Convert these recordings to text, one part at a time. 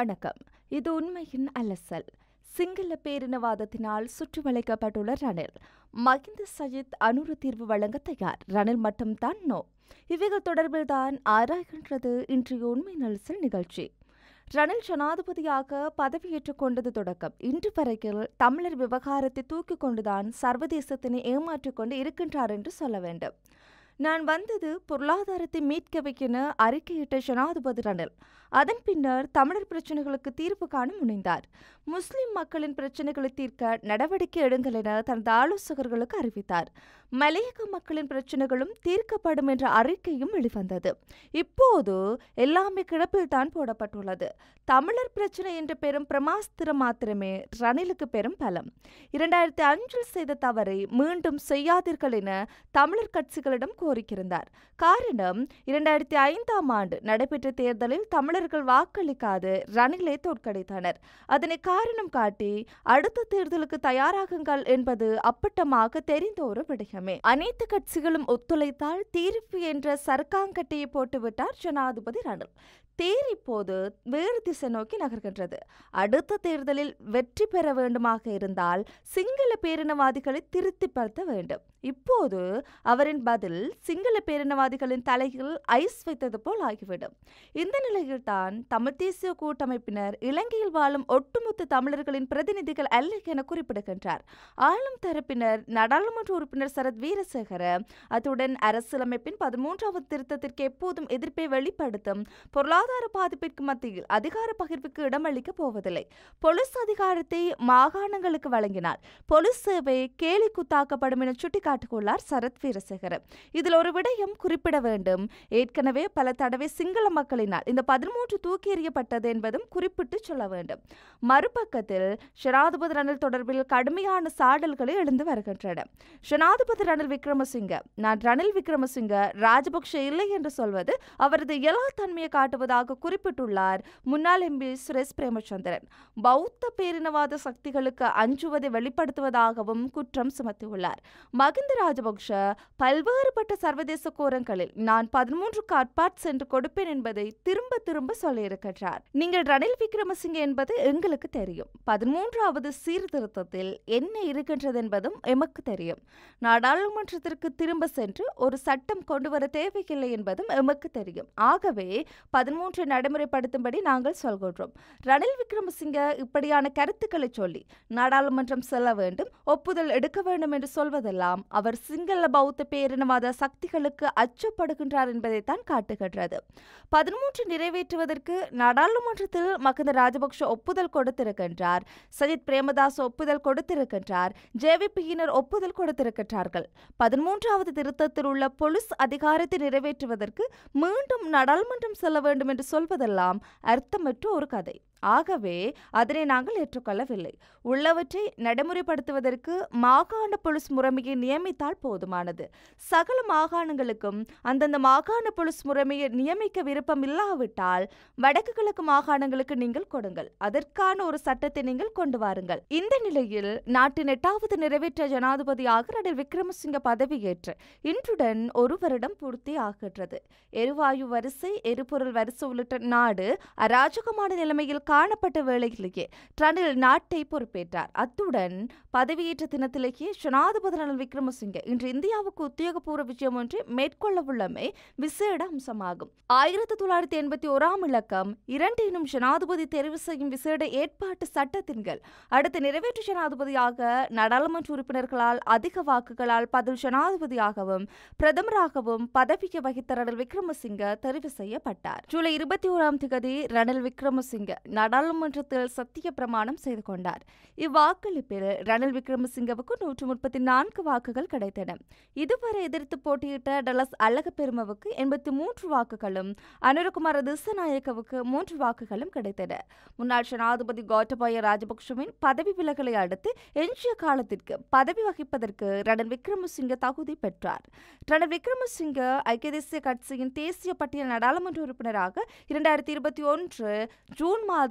வணக்கம் இது உண்மையின் அலசல் சிங்கள பேரினவாதத்தினால் சுற்றிவளைக்கப்பட்டுள்ள ரணில் மகிந்த சஜித் அனுர தீர்வு வழங்க தயார் ரணில் மட்டும்தான் நோ இவைகள் தொடர்பில் தான் ஆராய்கின்றது இன்றைய உண்மை நலசல் நிகழ்ச்சி ரணில் ஜனாதிபதியாக பதவியேற்றுக் கொண்டது தொடக்கம் இன்று வரையில் தமிழர் விவகாரத்தை தூக்கிக் கொண்டுதான் சர்வதேசத்தினை ஏமாற்றிக் கொண்டு இருக்கின்றார் என்று சொல்ல வேண்டும் நான் வந்தது பொருளாதாரத்தை மீட்கவைக்கென அறிக்கையிட்ட ஜனாதிபதி ரணில் அதன் பின்னர் தமிழர் பிரச்சனைகளுக்கு தீர்வு காண முனைந்தார் முஸ்லிம் மக்களின் பிரச்சனைகளை தீர்க்க நடவடிக்கை எடுங்கள் என தனது ஆலோசகர்களுக்கு அறிவித்தார் மலையக மக்களின் பிரச்சனைகளும் தீர்க்கப்படும் என்ற அறிக்கையும் வெளிவந்தது இப்போது எல்லாமே கிடப்பில் தான் போடப்பட்டுள்ளது தமிழர் பிரச்சனை என்ற பெரும் பிரமாஸ்திரம் மாத்திரமே ரணிலுக்கு பெரும் பலம் இரண்டாயிரத்தி அஞ்சில் செய்த தவறை மீண்டும் செய்யாதீர்கள் என தமிழர் கட்சிகளிடம் கோரிக்கிருந்தார் காரணம் இரண்டாயிரத்தி ஐந்தாம் ஆண்டு நடைபெற்ற தேர்தலில் தமிழர்கள் வாக்களிக்காது ரணிலை தோற்கடித்தனர் அதனை காரணம் காட்டி அடுத்த தேர்தலுக்கு தயாராகுங்கள் என்பது அப்பட்டமாக தெரிந்த ஒரு விடயமே அனைத்து கட்சிகளும் ஒத்துழைத்தால் தீர்ப்பு என்ற சர்க்காங்கட்டையை போட்டுவிட்டார் ஜனாதிபதி ரணில் தேர் இப்போது வேறு திசை நோக்கி நகர்கின்றது அடுத்த தேர்தலில் வெற்றி பெற வேண்டுமாக இருந்தால் சிங்கள பேரினவாதிகளை திருப்திப்படுத்த வேண்டும் இப்போது அவரின் பதில் சிங்கள பேரினவாதிகளின் தலையில் ஐஸ் வைத்தது போல் ஆகிவிடும் இந்த நிலையில்தான் தமிழ் தேசிய கூட்டமைப்பினர் இலங்கையில் வாழும் ஒட்டுமொத்த தமிழர்களின் பிரதிநிதிகள் அல்ல என குறிப்பிடுகின்றார் ஆளும் தரப்பினர் நாடாளுமன்ற உறுப்பினர் சரத் வீரசேகர அத்துடன் அரசியலமைப்பின் பதிமூன்றாவது திருத்தத்திற்கு எப்போதும் எதிர்ப்பை வெளிப்படுத்தும் பொருளாதார பாதிப்பிற்கு மத்தியில் அதிகார பகிர்வுக்கு இடமளிக்கப் போவதில்லை பொலிஸ் அதிகாரத்தை மாகாணங்களுக்கு வழங்கினார் பொலிஸ் சேவை கேலி குத்தாக்கப்படும் என சுட்டிக்காட்டியுள்ளார் சரத் வீரசேகர இதில் ஒரு விடயம் குறிப்பிட வேண்டும் ஏற்கனவே பல தடவை சிங்கள மக்களினால் இந்த பதிமூன்று தூக்கி எறியப்பட்டது என்பதும் குறிப்பிட்டு சொல்ல வேண்டும் மறுபக்கத்தில் ஷனாதிபதி ரணில் தொடர்பில் கடுமையான சாடல்களை எழுந்து வருகின்றன ஷனாதிபதி ரணில் விக்ரமசிங்க நான் ரணில் விக்ரமசிங்க ராஜபக்ஷ இல்லை என்று சொல்வது அவரது இயலாத்தன்மையை காட்டுவதாக குறிப்பிட்டுள்ளார் முன்னாள் எம்பி சுரேஷ் பிரேமச்சந்திரன் பௌத்த பேரினவாத சக்திகளுக்கு அஞ்சுவதை வெளிப்படுத்துவதாகவும் குற்றம் சுமத்தியுள்ளார் மகிந்த ராஜபக்ஷ பல்வேறுபட்ட சர்வதேச கோரங்களில் நான் பதிமூன்றுக்கு அட்பாட் சென்று கொடுப்பேன் என்பதை திரும்ப திரும்ப சொல்லியிருக்கிறார் நீங்கள் ரணில் விக்ரமசிங்க என்பது எங்களுக்கு தெரியும் பதிமூன்றாவது சீர்திருத்தத்தில் என்ன இருக்கின்றது என்பதும் எமக்கு தெரியும் நாடாளுமன்றத்திற்கு திரும்ப சென்று ஒரு சட்டம் கொண்டு வர தேவையில்லை என்பதும் எமக்கு தெரியும் ஆகவே பதிமூன்றை நடைமுறைப்படுத்தும்படி நாங்கள் சொல்கின்றோம் ரணில் விக்ரமசிங்க இப்படியான கருத்துக்களை சொல்லி நாடாளுமன்றம் செல்ல வேண்டும் ஒப்புதல் எடுக்க வேண்டும் என்று சொல்வதெல்லாம் அவர் சிங்கள பௌத்த பேரினவாத சக்திகளுக்கு அச்சப்படுகின்றார் என்பதைத்தான் காட்டுகின்றது பதிமூன்று நிறைவேற்றுவதற்கு நாடாளுமன்றத்தில் மகிந்த ராஜபக்ஷ ஒப்புதல் கொடுத்திருக்கின்றார் சஜித் பிரேமதாஸ் ஒப்புதல் கொடுத்திருக்கின்றார் ஜேவிபியினர் ஒப்புதல் கொடுத்திருக்கின்றார்கள் பதிமூன்றாவது திருத்தத்தில் உள்ள பொலிஸ் அதிகாரத்தை நிறைவேற்றுவதற்கு மீண்டும் நாடாளுமன்றம் செல்ல வேண்டும் என்று சொல்வதெல்லாம் அர்த்தமற்ற ஒரு கதை ஆகவே அதனை நாங்கள் ஏற்றுக்கொள்ளவில்லை உள்ளவற்றை நடைமுறைப்படுத்துவதற்கு மாகாண போலீஸ் முறைமையை நியமித்தால் போதுமானது சகல மாகாணங்களுக்கும் அந்தந்த மாகாண போலீஸ் முறைமையை நியமிக்க விருப்பம் இல்லாவிட்டால் வடக்கு கிழக்கு மாகாணங்களுக்கு நீங்கள் கொடுங்கள் அதற்கான ஒரு சட்டத்தை நீங்கள் கொண்டு வாருங்கள் இந்த நிலையில் நாட்டின் எட்டாவது நிறைவேற்ற ஜனாதிபதியாக ரணில் விக்ரமசிங்க பதவியேற்று இன்றுடன் ஒரு வருடம் பூர்த்தி ஆகின்றது எரிவாயு வரிசை எரிபொருள் வரிசை உள்ளிட்ட நாடு அராஜகமான நிலைமையில் காணப்பட்ட வேளையிலேயே ரணில் நாட்டை பொறுப்பேற்றார் அத்துடன் பதவியேற்ற தினத்திலேயே ஜனாதிபதி ரணில் விக்ரமசிங்கே இன்று இந்தியாவுக்கு உத்தியோகபூர்வ விஜயம் ஒன்று மேற்கொள்ள உள்ளமை விசேட அம்சமாகும் ஆயிரத்தி தொள்ளாயிரத்தி எண்பத்தி ஓராம் இலக்கம் இரண்டினும் ஜனாதிபதி தெரிவு செய்யும் விசேட ஏற்பாட்டு சட்டத்தின்கள் அடுத்த நிறைவேற்று ஜனாதிபதியாக நாடாளுமன்ற உறுப்பினர்களால் அதிக வாக்குகளால் பதில் ஜனாதிபதியாகவும் பிரதமராகவும் பதவியை வகித்த ரணில் விக்ரமசிங்க தெரிவு செய்யப்பட்டார் ஜூலை இருபத்தி ஓராம் திகதி ரணில் விக்ரமசிங்க நாடாளுமன்றத்தில் சத்திய பிரமாணம் செய்து கொண்டார் இவ்வாக்களிப்பில் ரணில் விக்ரமசிங்கவுக்கு நூற்று முப்பத்தி நான்கு வாக்குகள் கிடைத்தன இதுவரை எதிர்த்து போட்டியிட்ட டலஸ் அழகப்பெருமவுக்கு எண்பத்தி மூன்று வாக்குகளும் அனுரகுமார திசநாயக்கவுக்கு மூன்று வாக்குகளும் கிடைத்தன முன்னாள் ஜனாதிபதி கோட்டபாய ராஜபக்ஷவின் பதவி விலகலை அடுத்து எஞ்சிய காலத்திற்கு பதவி வகிப்பதற்கு ரணில் விக்ரமசிங்க தகுதி பெற்றார் ரணில் விக்ரமசிங்க ஐக்கிய தேசிய கட்சியின் தேசிய பட்டியல் நாடாளுமன்ற உறுப்பினராக இரண்டாயிரத்தி இருபத்தி ஒன்று ஜூன் மாதம்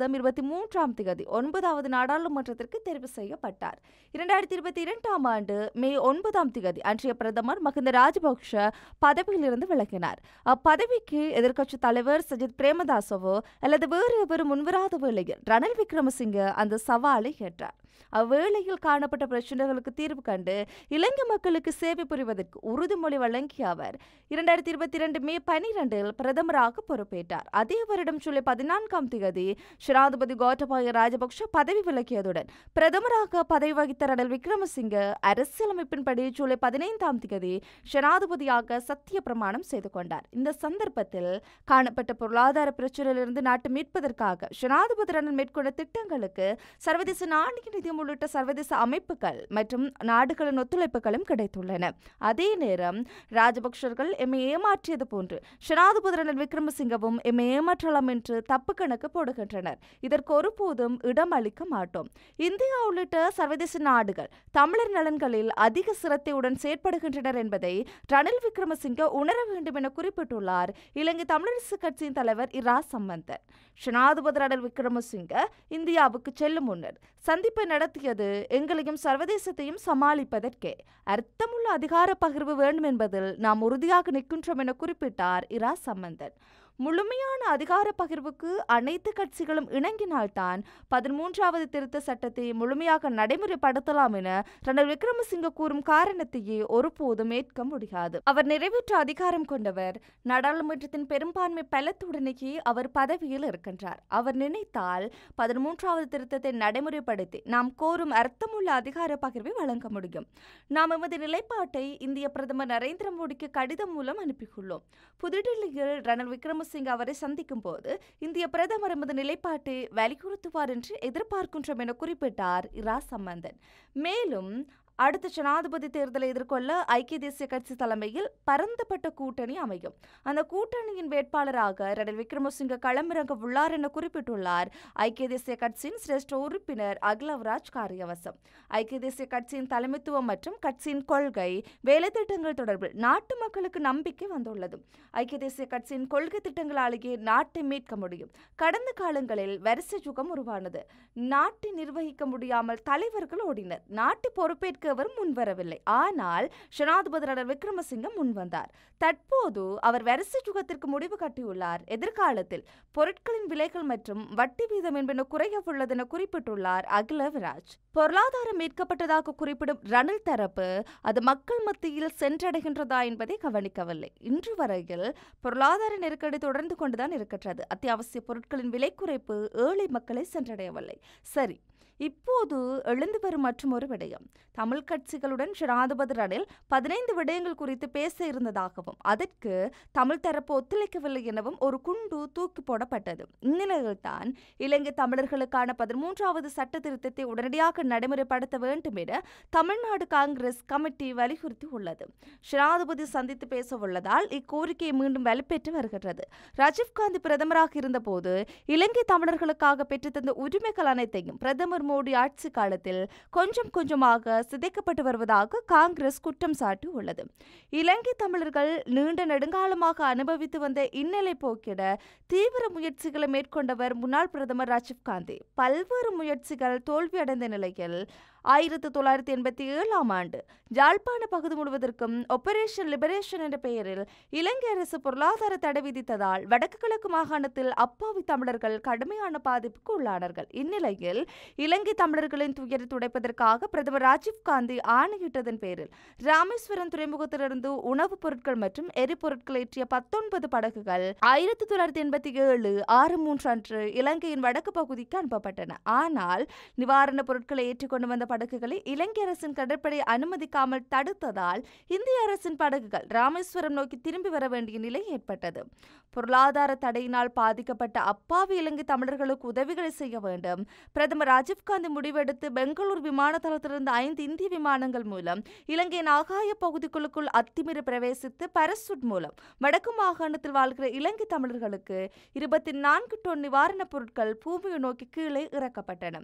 மாதம் இருபத்தி மூன்றாம் தேதி ஒன்பதாவது நாடாளுமன்றத்திற்கு தெரிவு செய்யப்பட்டார் இரண்டாயிரத்தி இருபத்தி இரண்டாம் ஆண்டு மே ஒன்பதாம் தேதி அன்றைய பிரதமர் மஹிந்த ராஜபக்ஷ பதவியிலிருந்து விலகினார் அப்பதவிக்கு எதிர்க்கட்சித் தலைவர் சஜித் பிரேமதாசவோ அல்லது வேறு எவரும் முன்வராத வேளையில் ரணில் விக்ரமசிங்க அந்த சவாலை ஏற்றார் அவ்வேளையில் காணப்பட்ட பிரச்சனைகளுக்கு தீர்வு கண்டு இலங்கை மக்களுக்கு சேவை புரிவதற்கு உறுதிமொழி வழங்கிய அவர் இரண்டாயிரத்தி இருபத்தி இரண்டு மே பனிரெண்டில் பிரதமராக பொறுப்பேற்றார் அதே வருடம் ஜூலை பதினான்காம் தேதி ஷிராதிபதி கோட்டபாய ராஜபக்ஷ பதவி விலகியதுடன் பிரதமராக பதவி வகித்த ரணில் விக்ரமசிங்க அரசியலமைப்பின்படி ஜூலை பதினைந்தாம் தேதி ஷனாதிபதியாக சத்திய பிரமாணம் செய்து கொண்டார் இந்த சந்தர்ப்பத்தில் காணப்பட்ட பொருளாதார பிரச்சனையிலிருந்து நாட்டை மீட்பதற்காக ஷனாதிபதி ரணில் மேற்கொண்ட திட்டங்களுக்கு சர்வதேச நாணய நிதியம் உள்ளிட்ட சர்வதேச அமைப்புகள் மற்றும் நாடுகளின் ஒத்துழைப்புகளும் கிடைத்துள்ளன அதே நேரம் ராஜபக்சர்கள் எம்மை ஏமாற்றியது போன்று ஷனாதிபதி ரணில் விக்ரமசிங்கவும் எம்மை ஏமாற்றலாம் என்று தப்பு கணக்கு போடுகின்றனர் இதற்கு ஒருபோதும் இடம் அளிக்க மாட்டோம் இந்தியா உள்ளிட்ட சர்வதேச நாடுகள் தமிழர் நலன்களில் அதிக சிரத்தையுடன் செயற்படுகின்றனர் என்பதை ரணில் விக்ரமசிங்க உணர வேண்டும் என குறிப்பிட்டுள்ளார் இலங்கை தமிழரசு கட்சியின் தலைவர் இரா சம்பந்தன் ஷனாதிபதி ரணில் விக்ரமசிங்க இந்தியாவுக்கு செல்லும் முன்னர் சந்திப்பை நடத்தியது எங்களையும் சர்வதேசத்தையும் சமாளிப்பதற்கே அர்த்தமுள்ள அதிகார பகிர்வு வேண்டும் என்பதில் நாம் உறுதியாக நிற்கின்றோம் என குறிப்பிட்டார் இரா சம்பந்தன் முழுமையான அதிகார பகிர்வுக்கு அனைத்து கட்சிகளும் இணங்கினால்தான் பதிமூன்றாவது திருத்த சட்டத்தை முழுமையாக நடைமுறைப்படுத்தலாம் என ரணில் விக்ரமசிங்க கூறும் காரணத்தையே ஒருபோதும் ஏற்க முடியாது அவர் நிறைவேற்ற அதிகாரம் கொண்டவர் நாடாளுமன்றத்தின் பெரும்பான்மை பலத்துடனேயே அவர் பதவியில் இருக்கின்றார் அவர் நினைத்தால் பதிமூன்றாவது திருத்தத்தை நடைமுறைப்படுத்தி நாம் கோரும் அர்த்தமுள்ள அதிகார பகிர்வை வழங்க முடியும் நாம் எமது நிலைப்பாட்டை இந்திய பிரதமர் நரேந்திர மோடிக்கு கடிதம் மூலம் அனுப்பியுள்ளோம் புதுடில்லியில் ரணில் விக்ரமசிங்க அவரை சந்திக்கும் போது இந்திய பிரதமர் எமது நிலைப்பாட்டை வலியுறுத்துவார் என்று எதிர்பார்க்கின்றோம் என குறிப்பிட்டார் இரா சம்பந்தன் மேலும் அடுத்த ஜனாதிபதி தேர்தலை எதிர்கொள்ள ஐக்கிய தேசிய கட்சி தலைமையில் பரந்தப்பட்ட கூட்டணி அமையும் அந்த கூட்டணியின் வேட்பாளராக ரணில் விக்ரமசிங்க களமிறங்க உள்ளார் என குறிப்பிட்டுள்ளார் ஐக்கிய தேசிய கட்சியின் சிரேஷ்ட உறுப்பினர் அகிலவராஜ் காரியவசம் ஐக்கிய தேசிய கட்சியின் தலைமைத்துவம் மற்றும் கட்சியின் கொள்கை வேலைத்திட்டங்கள் தொடர்பில் நாட்டு மக்களுக்கு நம்பிக்கை வந்துள்ளது ஐக்கிய தேசிய கட்சியின் கொள்கை திட்டங்களாலேயே நாட்டை மீட்க முடியும் கடந்த காலங்களில் வரிசை யுகம் உருவானது நாட்டை நிர்வகிக்க முடியாமல் தலைவர்கள் ஓடினர் நாட்டை பொறுப்பேற்க அவர் முன்வரவில்லை ஆனால் ஜனாதிபதி ரணில் விக்ரமசிங்க முன்வந்தார் தற்போது அவர் வரிசை யுகத்திற்கு முடிவு கட்டியுள்ளார் எதிர்காலத்தில் பொருட்களின் விலைகள் மற்றும் வட்டி வீதம் என்பன குறைய உள்ளதென குறிப்பிட்டுள்ளார் அகிலவிராஜ் பொருளாதாரம் மீட்கப்பட்டதாக குறிப்பிடும் ரணில் தரப்பு அது மக்கள் மத்தியில் சென்றடைகின்றதா என்பதை கவனிக்கவில்லை இன்று வரையில் பொருளாதார நெருக்கடி தொடர்ந்து கொண்டுதான் இருக்கின்றது அத்தியாவசிய பொருட்களின் விலை குறைப்பு ஏழை மக்களை சென்றடையவில்லை சரி இப்போது எழுந்து வரும் மற்றொரு விடயம் தமிழ் கட்சிகளுடன் ஜனாதிபதி ரணில் பதினைந்து விடயங்கள் குறித்து பேச இருந்ததாகவும் அதற்கு தமிழ் தரப்பு ஒத்துழைக்கவில்லை எனவும் ஒரு குண்டு தூக்கி போடப்பட்டது இந்நிலையில்தான் இலங்கை தமிழர்களுக்கான பதிமூன்றாவது சட்ட திருத்தத்தை உடனடியாக நடைமுறைப்படுத்த வேண்டும் என தமிழ்நாடு காங்கிரஸ் கமிட்டி வலியுறுத்தி உள்ளது ஜனாதிபதி சந்தித்து பேச உள்ளதால் இக்கோரிக்கையை மீண்டும் வலுப்பெற்று வருகிறது ராஜீவ்காந்தி பிரதமராக இருந்தபோது இலங்கை தமிழர்களுக்காக பெற்றுத்தந்த உரிமைகள் அனைத்தையும் பிரதமர் மோடி ஆட்சி காலத்தில் கொஞ்சம் கொஞ்சமாக சிதைக்கப்பட்டு வருவதாக காங்கிரஸ் குற்றம் சாட்டி உள்ளது இலங்கை தமிழர்கள் நீண்ட நெடுங்காலமாக அனுபவித்து வந்த இந்நிலை போக்கிட தீவிர முயற்சிகளை மேற்கொண்டவர் முன்னாள் பிரதமர் ராஜீவ்காந்தி பல்வேறு முயற்சிகள் தோல்வியடைந்த நிலையில் ஆயிரத்தி தொள்ளாயிரத்தி எண்பத்தி ஏழாம் ஆண்டு ஜாழ்ப்பாண பகுதி முழுவதற்கும் ஆபரேஷன் லிபரேஷன் என்ற பெயரில் இலங்கை அரசு பொருளாதார தடை விதித்ததால் வடக்கு கிழக்கு மாகாணத்தில் அப்பாவி தமிழர்கள் கடுமையான பாதிப்புக்கு உள்ளானார்கள் இந்நிலையில் இலங்கை தமிழர்களின் துயரை துடைப்பதற்காக பிரதமர் ராஜீவ்காந்தி ஆணையிட்டதன் பேரில் ராமேஸ்வரம் துறைமுகத்திலிருந்து உணவுப் பொருட்கள் மற்றும் எரிபொருட்கள் ஏற்றிய பத்தொன்பது படகுகள் ஆயிரத்தி தொள்ளாயிரத்தி எண்பத்தி ஏழு ஆறு மூன்று அன்று இலங்கையின் வடக்கு பகுதிக்கு அனுப்பப்பட்டன ஆனால் நிவாரணப் பொருட்களை ஏற்றிக்கொண்டு வந்த படகுகளை இலங்கை அரசின் கடற்படை அனுமதிக்காமல் தடுத்ததால் இந்திய அரசின் படகுகள் ராமேஸ்வரம் நோக்கி திரும்பி வர வேண்டிய நிலை ஏற்பட்டது பொருளாதார தடையினால் பாதிக்கப்பட்ட அப்பாவி இலங்கை தமிழர்களுக்கு உதவிகளை செய்ய வேண்டும் பிரதமர் ராஜீவ்காந்தி முடிவெடுத்து பெங்களூர் விமான தளத்திலிருந்து ஐந்து இந்திய விமானங்கள் மூலம் இலங்கையின் ஆகாய பகுதிகளுக்குள் அத்துமீறி பிரவேசித்து பரசுட் மூலம் வடக்கு மாகாணத்தில் வாழ்கிற இலங்கை தமிழர்களுக்கு இருபத்தி நான்கு டொன் நிவாரணப் பொருட்கள் பூமியை நோக்கி கீழே இறக்கப்பட்டன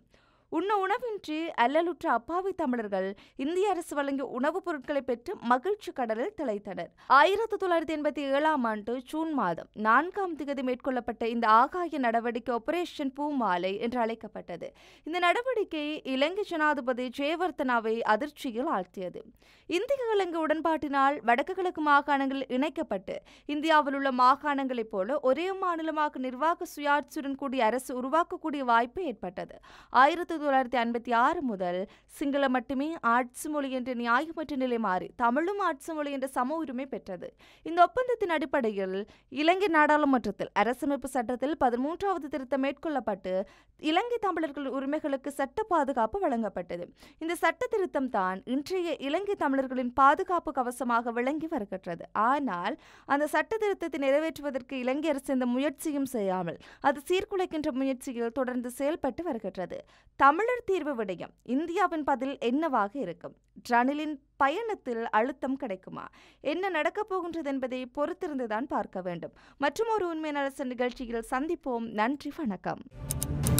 உண்ண உணவின்றி அல்லலுற்ற அப்பாவி தமிழர்கள் இந்திய அரசு வழங்கிய உணவுப் பொருட்களை பெற்று மகிழ்ச்சி கடலில் திளைத்தனர் ஆயிரத்தி தொள்ளாயிரத்தி எண்பத்தி ஏழாம் ஆண்டு ஜூன் மாதம் நான்காம் திகதி மேற்கொள்ளப்பட்ட இந்த ஆகாய நடவடிக்கை ஆபரேஷன் பூமாலை என்று அழைக்கப்பட்டது இந்த நடவடிக்கை இலங்கை ஜனாதிபதி ஜெயவர்த்தனாவை அதிர்ச்சியில் ஆழ்த்தியது இந்திய இலங்கை உடன்பாட்டினால் வடக்கு கிழக்கு மாகாணங்கள் இணைக்கப்பட்டு இந்தியாவில் உள்ள மாகாணங்களைப் போல ஒரே மாநிலமாக நிர்வாக சுயாட்சியுடன் கூடிய அரசு உருவாக்கக்கூடிய வாய்ப்பு ஏற்பட்டது ஆயிரத்தி தொள்ளாயிரத்தி ஐம்பத்தி ஆறு முதல் சிங்களம் மட்டுமே ஆட்சி மொழி என்ற நியாயமற்ற நிலை மாறி தமிழும் ஆட்சி மொழி என்ற சம உரிமை பெற்றது இந்த ஒப்பந்தத்தின் அடிப்படையில் இலங்கை நாடாளுமன்றத்தில் அரசமைப்பு சட்டத்தில் பதிமூன்றாவது திருத்தம் மேற்கொள்ளப்பட்டு இலங்கை தமிழர்கள் உரிமைகளுக்கு சட்ட பாதுகாப்பு வழங்கப்பட்டது இந்த சட்ட திருத்தம் தான் இன்றைய இலங்கை தமிழர்களின் பாதுகாப்பு கவசமாக விளங்கி வருகின்றது ஆனால் அந்த சட்ட திருத்தத்தை நிறைவேற்றுவதற்கு இலங்கை அரசு எந்த முயற்சியும் செய்யாமல் அது சீர்குலைக்கின்ற முயற்சியில் தொடர்ந்து செயல்பட்டு வருகின்றது தமிழர் தீர்வு விடயம் இந்தியாவின் பதில் என்னவாக இருக்கும் ரணிலின் பயணத்தில் அழுத்தம் கிடைக்குமா என்ன நடக்கப் போகின்றது என்பதை பொறுத்திருந்துதான் பார்க்க வேண்டும் மற்றும் ஒரு உண்மை நலச நிகழ்ச்சியில் சந்திப்போம் நன்றி வணக்கம்